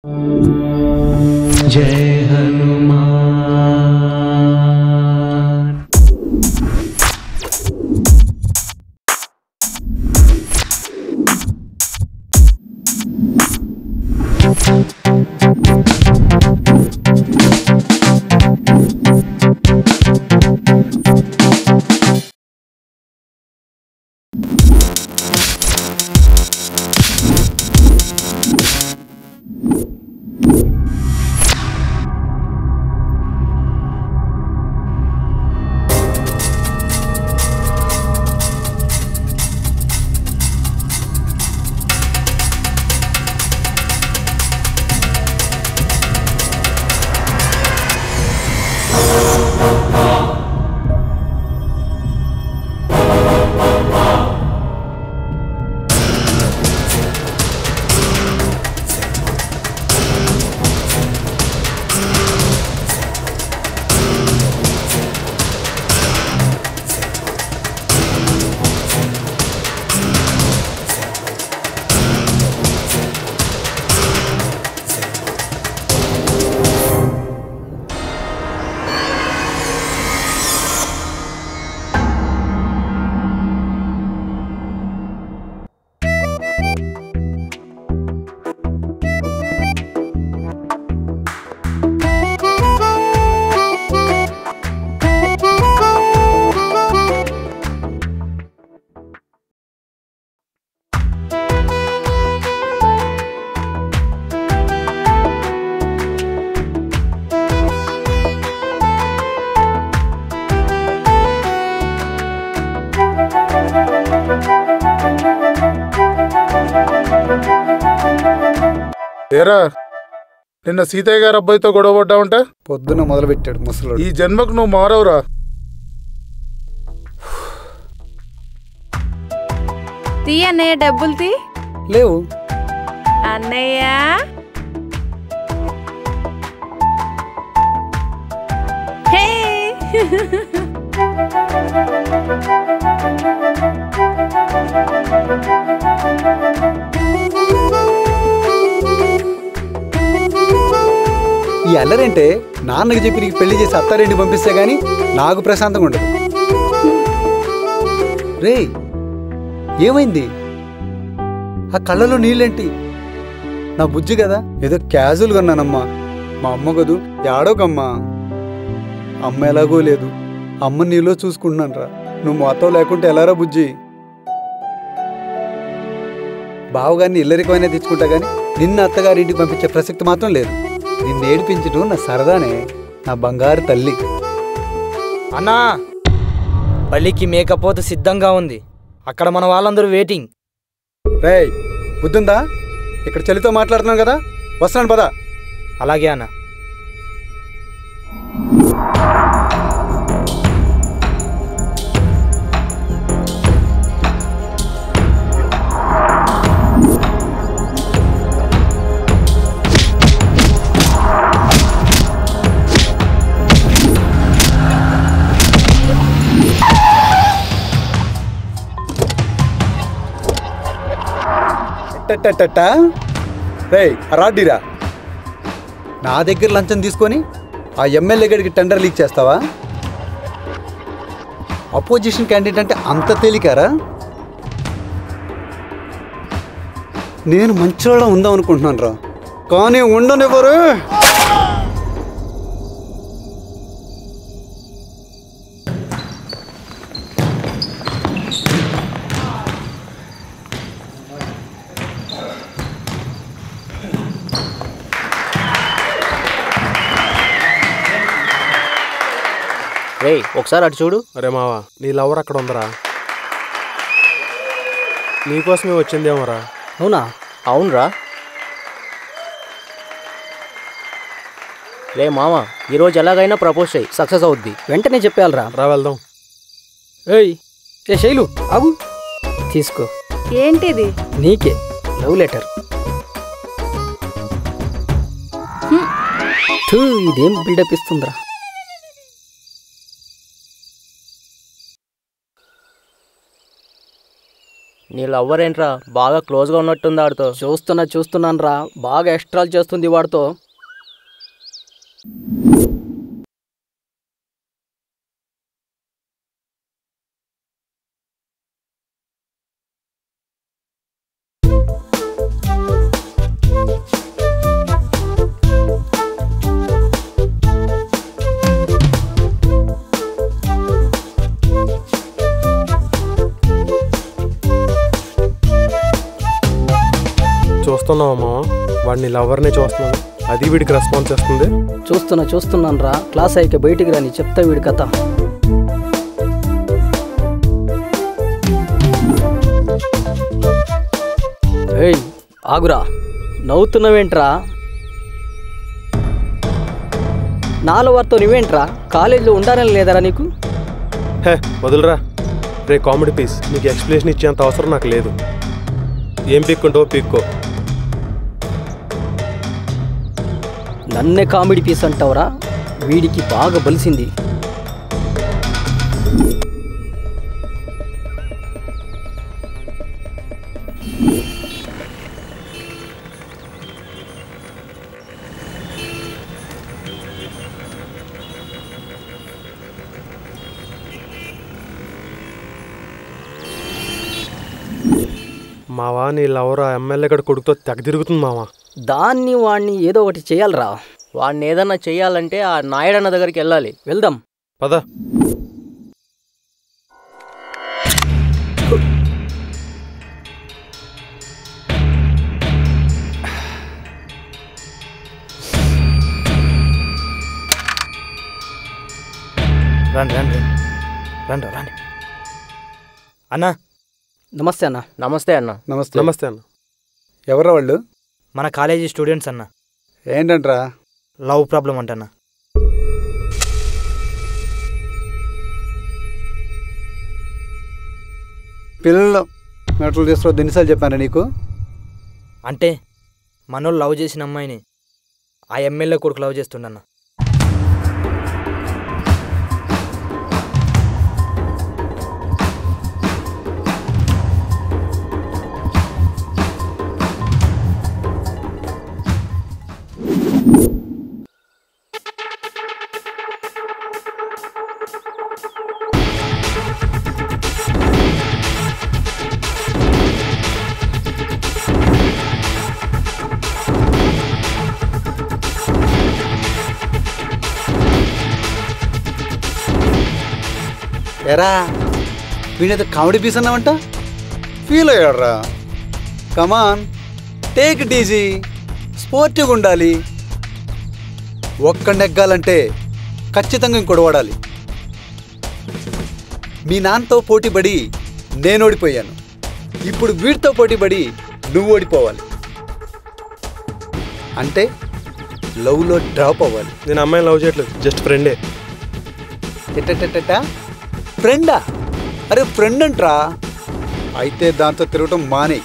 जय हनुमान ఏరా నిన్న సీతయ్య గారు అబ్బాయితో గొడవ పడ్డావంట పొద్దున మొదలుపెట్టాడు ముసలోడు ఈ జన్మకు నువ్వు మారవురా తీ అన్నయ్య డబ్బులు తీ లేవు అన్నయ్య హే ఈ అల్లరేంటే నాన్నకి చెప్పి నీకు పెళ్లి చేసి అత్తారేంటి పంపిస్తే గానీ నాకు ప్రశాంతంగా ఉండదు రే ఏమైంది ఆ కళ్ళలో నీళ్ళేంటి నా బుజ్జి కదా ఏదో క్యాజువల్గా ఉన్నానమ్మా మా అమ్మ కదూ ఏడోకమ్మా అమ్మ ఎలాగో లేదు అమ్మ నీలో చూసుకుంటున్నాను రా నువ్వు మాతో లేకుంటే ఎలారా బుజ్జి బావగారిని ఇల్లరికమైనా తెచ్చుకుంటా కానీ నిన్న అత్తగారింటికి పంపించే ప్రసక్తి మాత్రం లేదు నిన్ను ఏడిపించడం నా సరదానే నా బంగారు తల్లి అన్నా బలికి మేకపోత సిద్ధంగా ఉంది అక్కడ మన వాళ్ళందరూ వెయిటింగ్ రేయ్ బుద్ధుందా ఇక్కడ చలితో మాట్లాడుతున్నాను కదా వస్తున్నాను పదా అలాగే అన్న టట్టట్టట్టా. రేయ్ రాడ్డిరా నా దగ్గర లంచం తీసుకొని ఆ ఎమ్మెల్యే గడికి టెండర్ లీక్ చేస్తావా అపోజిషన్ క్యాండిడేట్ అంటే అంత తేలికారా నేను మంచివాళ్ళ ఉందాం అనుకుంటున్నాను రా కానీ ఉండనివ్వరు రే ఒకసారి అటు చూడు అరే మావా నీ లవర్ అక్కడ ఉందరా నీకోసమే వచ్చిందేమోరా అవునా అవునరా రే మామ ఈరోజు ఎలాగైనా ప్రపోజ్ చేయి సక్సెస్ అవుద్ది వెంటనే చెప్పేయాలరా రా వెళ్దాం ఏయ్ ఏ శైలు ఆగు తీసుకో ఏంటిది నీకే లవ్ లెటర్ థూ, ఇదేం బిల్డప్ ఇస్తుందిరా నీ లవ్వర్ ఏంట్రా బాగా క్లోజ్గా ఉన్నట్టుంది ఆడితో చూస్తున్నా చూస్తున్నాను రా బాగా ఎక్స్ట్రాలు చేస్తుంది వాడితో చూస్తున్నావా మామ వాడిని లవర్నే చూస్తున్నాను అది వీడికి రెస్పాన్స్ చేస్తుంది చూస్తున్నా చూస్తున్నాను రా క్లాస్ అయ్యాక బయటికి రాని చెప్తా వీడి కథ ఏయ్ ఆగురా నవ్వుతున్నావేంట్రా నాలో వారితో నువ్వేంట్రా కాలేజీలో ఉండాలని లేదరా నీకు హే వదులురా రే కామెడీ పీస్ నీకు ఎక్స్ప్లెనేషన్ ఇచ్చేంత అవసరం నాకు లేదు ఏం పిక్కుంటావో పిక్కో నన్నే కామెడీ పీస్ అంటావురా వీడికి బాగా బలిసింది మావా నీ లవర్ ఆ ఎమ్మెల్యే గడ కొడుకుతో తెగ తిరుగుతుంది మావా దాన్ని వాడిని ఏదో ఒకటి చేయాలిరా వాడిని ఏదన్నా చెయ్యాలంటే ఆ నాయుడన్న దగ్గరికి వెళ్ళాలి వెళ్దాం పద రండి రండి రండి రండి రండి అన్నా నమస్తే అన్న నమస్తే అన్న నమస్తే నమస్తే అన్న ఎవరా వాళ్ళు మన కాలేజీ స్టూడెంట్స్ అన్న ఏంటంట్రా లవ్ ప్రాబ్లం అంటన్నా పిల్లలు మెటలు తీసుకురా ఎన్నిసార్లు చెప్పాను నీకు అంటే మనోళ్ళు లవ్ చేసిన అమ్మాయిని ఆ ఎమ్మెల్యే కొడుకు లవ్ చేస్తుండన్న ఎరా వీడైతే కామెడీ పీస్ అన్నావంట ఫీల్ అయ్యాడురా కమాన్ టేక్ ఇట్ ఈజీ స్పోర్టివ్గా ఉండాలి ఒక్క నెగ్గాలంటే ఖచ్చితంగా ఇంకోటి ఓడాలి మీ నాన్నతో పోటీపడి నేను ఓడిపోయాను ఇప్పుడు వీడితో పోటీపడి నువ్వు ఓడిపోవాలి అంటే లవ్లో డ్రాప్ అవ్వాలి నేను అమ్మాయిని లవ్ చేయట్లేదు జస్ట్ ఫ్రెండే ఎట్టెట్టెట్టా ఫ్రెండా అరే ఫ్రెండ్ అంట్రా అయితే దాంతో తిరగటం మానే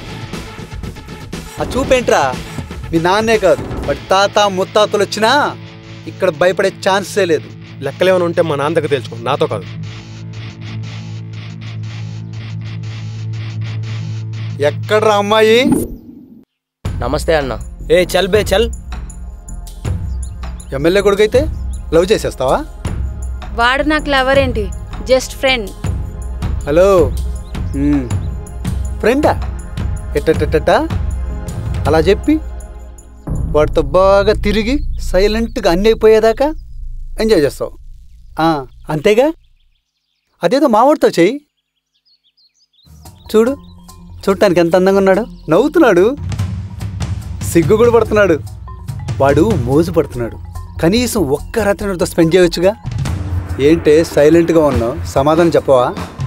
ఆ చూపేంట్రా మీ నాన్నే కాదు బట్ తాత ముత్తాతలు వచ్చినా ఇక్కడ భయపడే ఛాన్సే లేదు లెక్కలు ఏమైనా ఉంటే మా నాన్న దగ్గర తెలుసుకో నాతో కాదు ఎక్కడ్రా అమ్మాయి నమస్తే అన్న ఏ చల్ బే చల్ ఎమ్మెల్యే కొడుకైతే లవ్ చేసేస్తావా వాడు నాకు లవర్ ఏంటి జస్ట్ ఫ్రెండ్ హలో మ్మ్. ఫ్రెండా ఎట్టెట్టెట్టా అలా చెప్పి వాడితో బాగా తిరిగి సైలెంట్గా అన్నీ అయిపోయేదాకా ఎంజాయ్ చేస్తావు ఆ, అంతేగా అదేదో మావాడితో చెయ్యి చూడు చూడటానికి ఎంత అందంగా ఉన్నాడు నవ్వుతున్నాడు సిగ్గు కూడా పడుతున్నాడు వాడు మోజు పడుతున్నాడు కనీసం ఒక్క రాత్రి నాతో స్పెండ్ చేయొచ్చుగా ఏంటే సైలెంట్గా ఉన్నావు సమాధానం చెప్పవా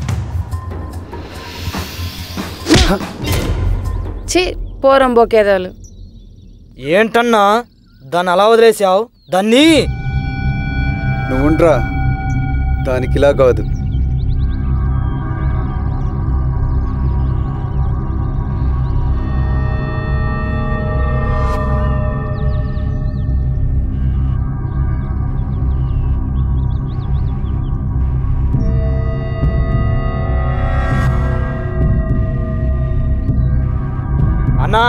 ఛీ పోరం బొకేదాలు ఏంటన్నా దాన్ని అలా వదిలేసావు దాన్ని నువ్వుండ్రా దానికి ఇలా కాదు అన్నా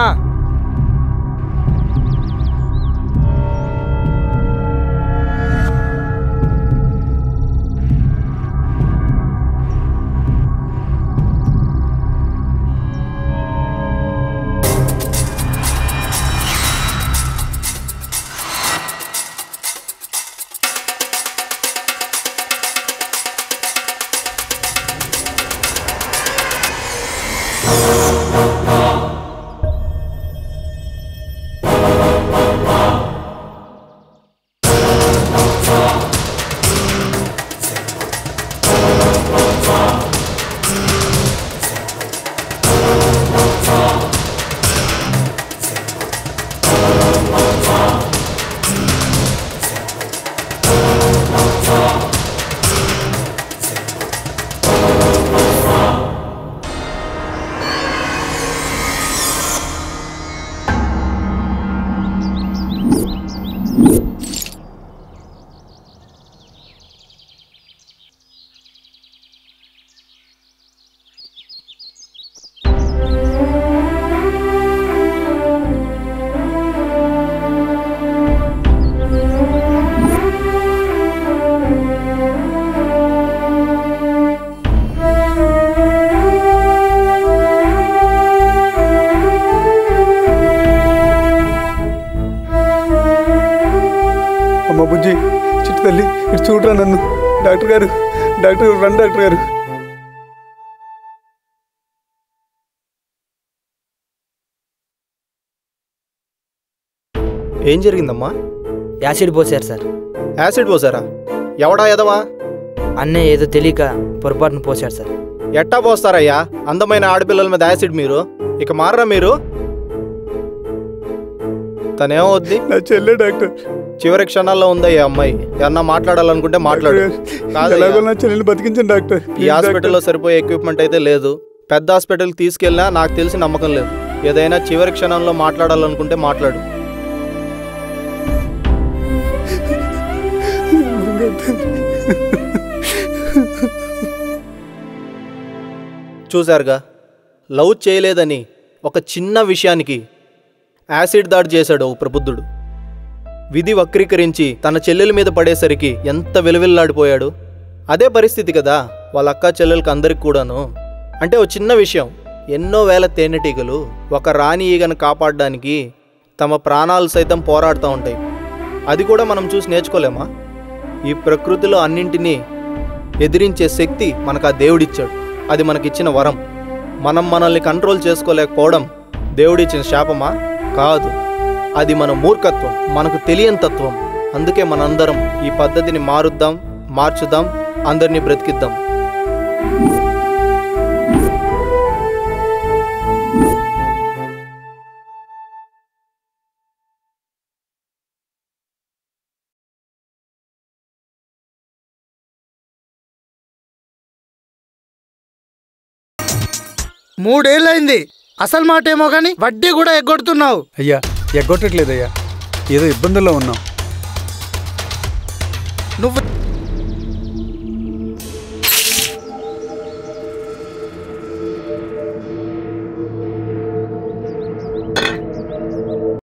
అమ్మ బుజ్జి చిట్టు తల్లి ఇటు చూడరా నన్ను డాక్టర్ గారు డాక్టర్ గారు రండి డాక్టర్ గారు ఏం జరిగిందమ్మా యాసిడ్ పోసారు సార్ యాసిడ్ పోసారా ఎవడా ఎదవా అన్నే ఏదో తెలియక పొరపాటున పోసాడు సార్ ఎట్టా పోస్తారయ్యా అందమైన ఆడపిల్లల మీద యాసిడ్ మీరు ఇక మారరా మీరు తనేమో వద్ది నా చెల్లె డాక్టర్ చివరి క్షణాల్లో ఉందయ్యా అమ్మాయి ఏమన్నా మాట్లాడాలనుకుంటే మాట్లాడు కాదయ్యా. ఎలాగో నా చెల్లెని బతికించండి డాక్టర్ ఈ హాస్పిటల్లో సరిపోయే ఎక్విప్మెంట్ అయితే లేదు పెద్ద హాస్పిటల్కి తీసుకెళ్ళినా నాకు తెలిసి నమ్మకం లేదు ఏదైనా చివరి క్షణంలో మాట్లాడాలనుకుంటే మాట్లాడు చూశారుగా లవ్ చేయలేదని ఒక చిన్న విషయానికి యాసిడ్ దాడి చేశాడు ఓ ప్రబుద్ధుడు విధి వక్రీకరించి తన చెల్లెల మీద పడేసరికి ఎంత విలువిల్లాడిపోయాడు అదే పరిస్థితి కదా వాళ్ళ అక్క చెల్లెలకి అందరికి కూడాను అంటే ఓ చిన్న విషయం ఎన్నో వేల తేనెటీగలు ఒక రాణి ఈగను కాపాడడానికి తమ ప్రాణాలు సైతం పోరాడుతూ ఉంటాయి అది కూడా మనం చూసి నేర్చుకోలేమా ఈ ప్రకృతిలో అన్నింటినీ ఎదిరించే శక్తి మనకు ఆ దేవుడిచ్చాడు అది మనకిచ్చిన వరం మనం మనల్ని కంట్రోల్ చేసుకోలేకపోవడం దేవుడిచ్చిన శాపమా కాదు అది మన మూర్ఖత్వం మనకు తెలియని తత్వం అందుకే మనందరం ఈ పద్ధతిని మారుద్దాం మార్చుదాం అందరినీ బ్రతికిద్దాం మూడేళ్ళైంది అసలు మాట ఏమో కానీ వడ్డీ కూడా ఎగ్గొడుతున్నావు అయ్యా ఎగ్గొట్టట్లేదయ్యా ఏదో ఇబ్బందుల్లో ఉన్నాం నువ్వు